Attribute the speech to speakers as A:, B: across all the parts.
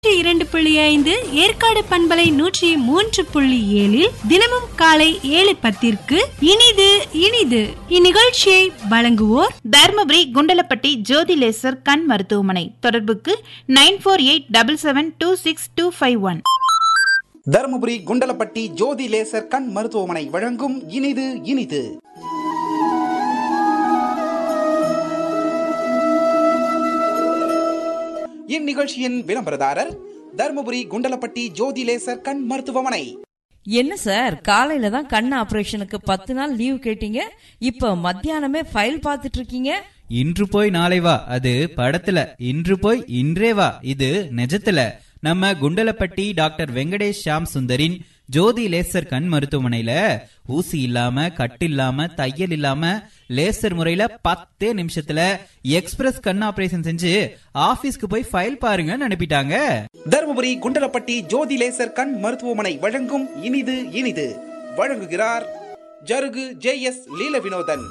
A: இரண்டு புள்ளி ஐந்து ஏற்காடு பண்பலை நூற்றி மூன்று புள்ளி ஏழில் தினமும் காலை ஏழு பத்திற்கு இனிது இனிது இந்நிகழ்ச்சியை வழங்குவோர்
B: தர்மபுரி குண்டலப்பட்டி ஜோதி லேசர் கண் மருத்துவமனை தொடர்புக்கு nine four eight double seven two six two five one
C: Dharmapuri Kundalapatti Jothi laser கண் மருத்துவமனை வழங்கும் இனிது இனிது இந்நிகழ்ச்சியின் விளம்பரதாரர் தருமபுரி குண்டலப்பட்டி ஜோதி லேசர் கண் மருத்துவமனை
D: என்ன சார் காலையில தான் கண் ஆபரேஷனுக்கு பத்து நாள் லீவ் கேட்டீங்க இப்ப மத்தியானமே ஃபைல் பார்த்துட்டு இருக்கீங்க
E: இன்று போய் நாளை வா அது படத்துல இன்று போய் இன்றே வா இது நிஜத்துல நம்ம குண்டலப்பட்டி டாக்டர் வெங்கடேஷ் ஷாம் சுந்தரின் ஜோதி லேசர் கண் மருத்துவமனையில ஊசி இல்லாம கட்டு இல்லாம தையல் இல்லாம லேசர் முறையில பத்தே நிமிஷத்துல எக்ஸ்பிரஸ் கண் ஆபரேஷன் செஞ்சு ஆபீஸ்க்கு போய் ஃபைல் பாருங்கன்னு அனுப்பிட்டாங்க
C: தருமபுரி குண்டலப்பட்டி ஜோதி லேசர் கண் மருத்துவமனை வழங்கும் இனிது இனிது வழங்குகிறார் ஜருகு ஜே எஸ் லீல வினோதன்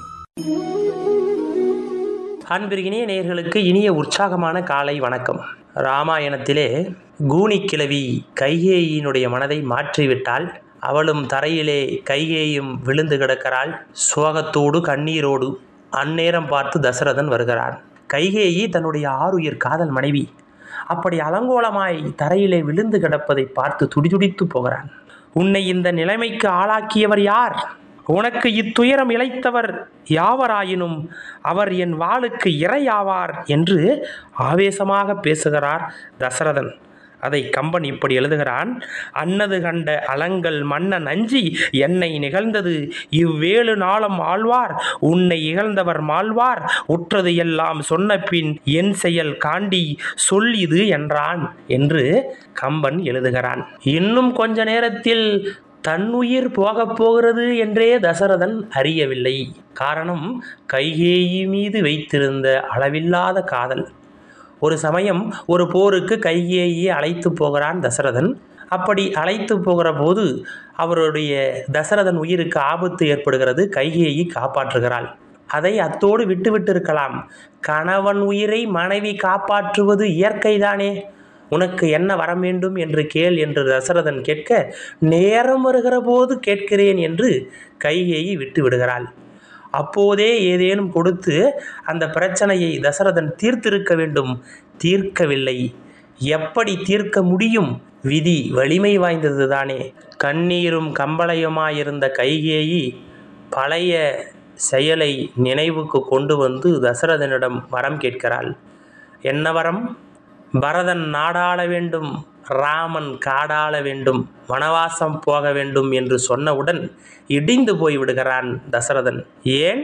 F: அன்பிற்கினிய நேயர்களுக்கு இனிய உற்சாகமான காலை வணக்கம் ராமாயணத்திலே கூனி கிழவி கைகேயினுடைய மனதை மாற்றிவிட்டால் அவளும் தரையிலே கைகேயும் விழுந்து கிடக்கிறாள் சோகத்தோடு கண்ணீரோடு அந்நேரம் பார்த்து தசரதன் வருகிறான் கைகேயி தன்னுடைய ஆருயிர் காதல் மனைவி அப்படி அலங்கோலமாய் தரையிலே விழுந்து கிடப்பதை பார்த்து துடிதுடித்து போகிறான் உன்னை இந்த நிலைமைக்கு ஆளாக்கியவர் யார் உனக்கு இத்துயரம் இழைத்தவர் யாவராயினும் அவர் என் வாளுக்கு இரையாவார் என்று ஆவேசமாக பேசுகிறார் தசரதன் அதை கம்பன் இப்படி எழுதுகிறான் அன்னது கண்ட அலங்கள் மன்னன் அஞ்சி என்னை நிகழ்ந்தது இவ்வேழு நாளும் ஆழ்வார் உன்னை இகழ்ந்தவர் மாழ்வார் உற்றது எல்லாம் சொன்ன பின் என் செயல் காண்டி சொல் இது என்றான் என்று கம்பன் எழுதுகிறான் இன்னும் கொஞ்ச நேரத்தில் தன்னுயிர் போகப் போகிறது என்றே தசரதன் அறியவில்லை காரணம் கைகேயி மீது வைத்திருந்த அளவில்லாத காதல் ஒரு சமயம் ஒரு போருக்கு கைகேயி அழைத்து போகிறான் தசரதன் அப்படி அழைத்து போகிற போது அவருடைய தசரதன் உயிருக்கு ஆபத்து ஏற்படுகிறது கைகேயி காப்பாற்றுகிறாள் அதை அத்தோடு விட்டுவிட்டு இருக்கலாம் கணவன் உயிரை மனைவி காப்பாற்றுவது இயற்கைதானே உனக்கு என்ன வர வேண்டும் என்று கேள் என்று தசரதன் கேட்க நேரம் வருகிற போது கேட்கிறேன் என்று கைகேயி விட்டு விடுகிறாள் அப்போதே ஏதேனும் கொடுத்து அந்த பிரச்சனையை தசரதன் தீர்த்திருக்க வேண்டும் தீர்க்கவில்லை எப்படி தீர்க்க முடியும் விதி வலிமை வாய்ந்தது தானே கண்ணீரும் கம்பளையுமாயிருந்த கைகேயி பழைய செயலை நினைவுக்கு கொண்டு வந்து தசரதனிடம் வரம் கேட்கிறாள் என்ன வரம் பரதன் நாடாள வேண்டும் ராமன் காடாள வேண்டும் வனவாசம் போக வேண்டும் என்று சொன்னவுடன் இடிந்து போய் விடுகிறான் தசரதன் ஏன்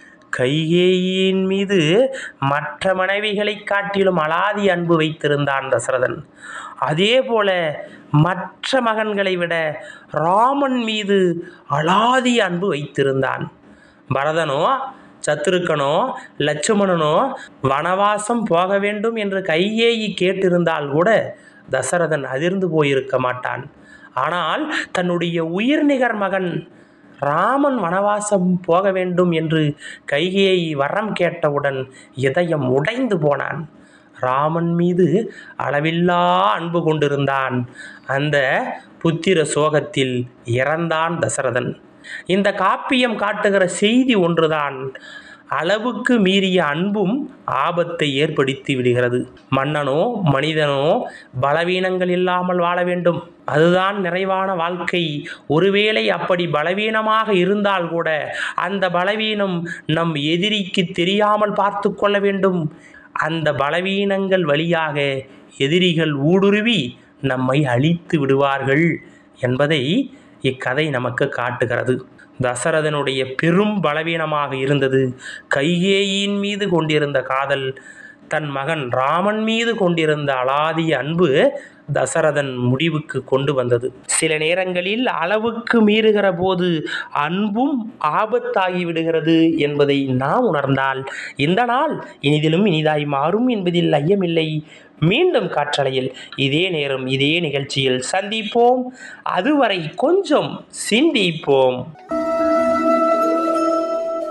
F: கைகேயின் மீது மற்ற மனைவிகளை காட்டிலும் அலாதி அன்பு வைத்திருந்தான் தசரதன் அதே போல மற்ற மகன்களை விட ராமன் மீது அலாதி அன்பு வைத்திருந்தான் பரதனோ சத்துருக்கனோ லட்சுமணனோ வனவாசம் போக வேண்டும் என்று கையேயி கேட்டிருந்தால் கூட தசரதன் அதிர்ந்து போயிருக்க மாட்டான் ஆனால் தன்னுடைய உயிர்நிகர் மகன் ராமன் வனவாசம் போக வேண்டும் என்று கைகேயி வரம் கேட்டவுடன் இதயம் உடைந்து போனான் ராமன் மீது அளவில்லா அன்பு கொண்டிருந்தான் அந்த புத்திர சோகத்தில் இறந்தான் தசரதன் இந்த காப்பியம் காட்டுகிற செய்தி ஒன்றுதான் அளவுக்கு மீறிய அன்பும் ஆபத்தை ஏற்படுத்தி விடுகிறது மன்னனோ மனிதனோ பலவீனங்கள் இல்லாமல் வாழ வேண்டும் அதுதான் நிறைவான வாழ்க்கை ஒருவேளை அப்படி பலவீனமாக இருந்தால் கூட அந்த பலவீனம் நம் எதிரிக்கு தெரியாமல் பார்த்து கொள்ள வேண்டும் அந்த பலவீனங்கள் வழியாக எதிரிகள் ஊடுருவி நம்மை அழித்து விடுவார்கள் என்பதை இக்கதை நமக்கு காட்டுகிறது தசரதனுடைய பெரும் பலவீனமாக இருந்தது கைகேயின் மீது கொண்டிருந்த காதல் தன் மகன் ராமன் மீது கொண்டிருந்த அலாதிய அன்பு தசரதன் முடிவுக்கு கொண்டு வந்தது சில நேரங்களில் அளவுக்கு மீறுகிற போது அன்பும் ஆபத்தாகி விடுகிறது என்பதை நாம் உணர்ந்தால் இந்த நாள் இனிதிலும் இனிதாய் மாறும் என்பதில் ஐயமில்லை மீண்டும் காற்றலையில் இதே நேரம் இதே நிகழ்ச்சியில் சந்திப்போம் அதுவரை கொஞ்சம் சிந்திப்போம்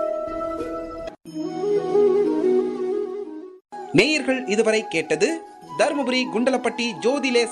C: நேயர்கள் இதுவரை கேட்டது தருமபுரி குண்டலப்பட்டி ஜோதி லேசர்